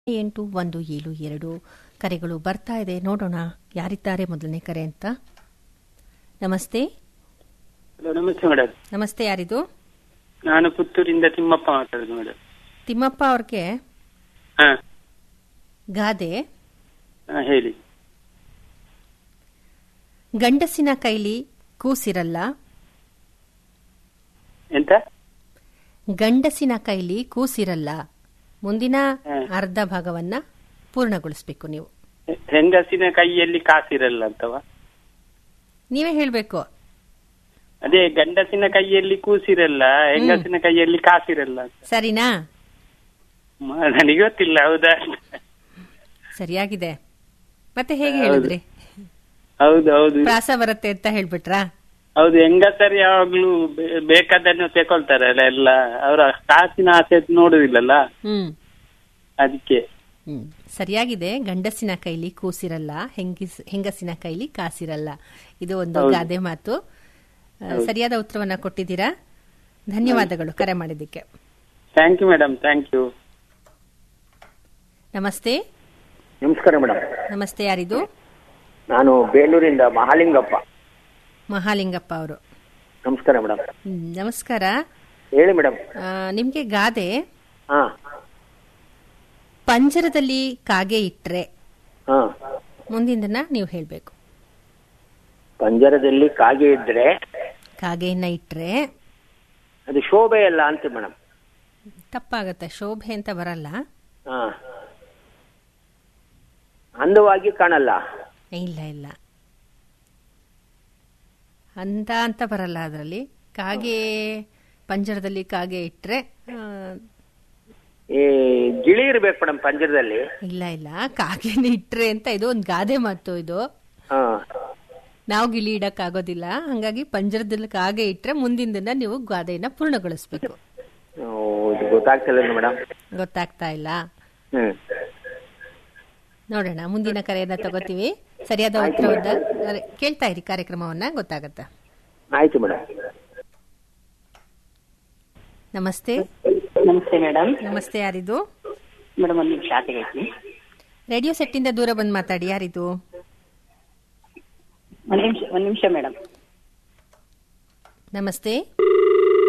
ಎಂಟು ಒಂದು ಏಳು ಎರಡು ಕರೆಗಳು ಬರ್ತಾ ಇದೆ ನೋಡೋಣ ಯಾರಿದ್ದಾರೆ ಮೊದಲನೇ ಕರೆ ಅಂತ ನಮಸ್ತೆ ಹಲೋ ನಮಸ್ತೆ ಮೇಡಮ್ ನಮಸ್ತೆ ಯಾರಿದು ನಾನು ಪುತ್ತೂರಿಂದ ತಿಮ್ಮಪ್ಪ ಮಾತಾಡುದು ಮೇಡಮ್ ತಿಮ್ಮಪ್ಪ ಅವ್ರಿಗೆ ಹಾ ಗಾದೆ ಹಾ, ಹೇಳಿ ಗಂಡಸಿನ ಕೈಲಿ ಕೂಸಿರಲ್ಲ ಎಂತ ಗಂಡಸಿನ ಕೈಲಿ ಕೂಸಿರಲ್ಲ ಮುಂದಿನ ಹ್ಮ್. ಅರ್ಧ ಭಾಗವನ್ನ ಪೂರ್ಣಗೊಳಿಸಬೇಕು ನೀವು ಹೆ- ಹೆಂಗಸಿನ ಕೈಯಲ್ಲಿ ಕಾಸಿರಲ್ಲ ಅಂತವ ನೀವೇ ಹೇಳಬೇಕು ಅದೇ ಗಂಡಸಿನ ಕೈಯಲ್ಲಿ ಕೂಸಿರಲ್ಲ ಹೆಂಗಸಿನ ಕೈಯಲ್ಲಿ ಕಾಸಿರಲ್ಲ ಅಂತ ಸರಿನಾ ಮ- ನನಗೆ ಗೊತ್ತಿಲ್ಲ ಹೌದಾ ಸರಿಯಾಗಿದೆ ಮತ್ತೆ ಹೇಗೆ ಹೌದು. ಹೇಳಿದ್ರಿ ಹೌದು ಹೌದು ಪ್ರಾಸ ಬರುತ್ತೆ ಅಂತ ಹೇಳ್ಬಿಟ್ರಾ ಹೌದು ಹೆಂಗಸರು ಯಾವಾಗ್ಲೂ ಬೇ- ಬೇಕಾದನ್ನು ತಗೊಳ್ತಾರಲ್ಲ ಎಲ್ಲ ಅವರ ಕಾಸಿನ ಆಸೆ ನೋಡುದಿಲ್ಲಲ್ಲ ಹ್ಮ್ ಅದಕ್ಕೆ ಹ್ಮ್ ಸರಿಯಾಗಿದೆ ಗಂಡಸಿನ ಕೈಲಿ ಕೂಸಿರಲ್ಲ ಹೆಂಗಿಸ್ ಹೆಂಗಸಿನ ಕೈಲಿ ಕಾಸಿರಲ್ಲ ಇದು ಒಂದು ಹೌದು. ಗಾದೆ ಮಾತು ಆ, ಸರಿಯಾದ ಉತ್ತರವನ್ನ ಕೊಟ್ಟಿದ್ದೀರಾ ಧನ್ಯವಾದಗಳು ಕರೆ ಮಾಡಿದ್ದಕ್ಕೆ thank you madam thank you ನಮಸ್ತೆ ನಮಸ್ಕಾರ ಮೇಡಮ್ ನಮಸ್ತೆ ಯಾರಿದು ನಾನು ಬೇಲೂರಿಂದ ಮಹಾಲಿಂಗಪ್ಪ ಮಹಾಲಿಂಗಪ್ಪ ಅವರು ನಮಸ್ಕಾರ ಮೇಡಮ್ ಹ್ಮ್, ನಮಸ್ಕಾರ ಹೇಳಿ ಮೇಡಮ್ ಆ, ನಿಮ್ಗೆ ಗಾದೆ ಹಾ ಪಂಜರದಲ್ಲಿ ಕಾಗೆ ಇಟ್ರೆ ಹಾ ಮುಂದಿನ ನೀವು ಹೇಳ್ಬೇಕು ಪಂಜರದಲ್ಲಿ ಕಾಗೆ ಇದ್ರೆ ಕಾಗೆಯನ್ನ ಇಟ್ರೆ ಅದು ಶೋಭೆ ಅಲ್ಲ ಅಂತ ಮೇಡಮ್ ತಪ್ಪಾಗತ್ತೆ ಶೋಭೆ ಅಂತ ಬರಲ್ಲ ಹಾ ಅಂದವಾಗಿ ಕಾಣಲ್ಲ ಇಲ್ಲ ಇಲ್ಲ ಅಂತ ಅಂತ ಬರಲ್ಲ ಅದರಲ್ಲಿ ಕಾಗೆ ಪಂಜರದಲ್ಲಿ ಕಾಗೆ ಇಟ್ರೆ ಆ, ಈ ಗಿಳಿ ಇರ್ಬೇಕು ಮೇಡಮ್ ಪಂಜರದಲ್ಲಿ ಇಲ್ಲ ಇಲ್ಲ ಕಾಗೆನ ಇಟ್ರೆ ಅಂತ ಇದು ಒಂದು ಗಾದೆ ಮಾತು ಇದು ಹಾ ನಾವು ಗಿಳಿ ಇಡಕ್ ಆಗೋದಿಲ್ಲ ಹಂಗಾಗಿ ಪಂಜರದಲ್ಲಿ ಕಾಗೆ ಇಟ್ರೆ ಮುಂದಿನ ದಿನ ನೀವು ಗಾದೆಯನ್ನ ಪೂರ್ಣಗೊಳಿಸ್ಬೇಕು ಓ, ಇದು ಗೊತ್ತಾಗ್ತಿಲ್ಲ ಮೇಡಮ್ ಗೊತ್ತಾಗ್ತಾ ಇಲ್ಲ ಹ್ಮ್ ನೋಡೋಣ ಮುಂದಿನ ಕರೆಯನ್ನ ತಗೋತೀವಿ ಸರಿಯಾದ ಉತ್ತರವನ್ನ ಅರೆ, ಕೇಳ್ತಾ ಇರಿ ಕಾರ್ಯಕ್ರಮವನ್ನ ಗೊತ್ತಾಗತ್ತೆ ಆಯ್ತು ಮೇಡಮ್ ನಮಸ್ತೆ ನಮಸ್ತೆ ಮೇಡಮ್ ನಮಸ್ತೆ ಯಾರಿದು ಮೇಡಮ್ ಒಂದು ನಿಮಿಷ ಆಚೆಗೆ ಇರ್ತೀನಿ. ರೇಡಿಯೋ ಸೆಟ್ಟಿಂದ ದೂರ ಬಂದು ಮಾತಾಡಿ ಯಾರಿದು ಒಂದು ನಿಮಿಷ ಒಂದು ನಿಮಿಷ ಮೇಡಮ್ ನಮಸ್ತೆ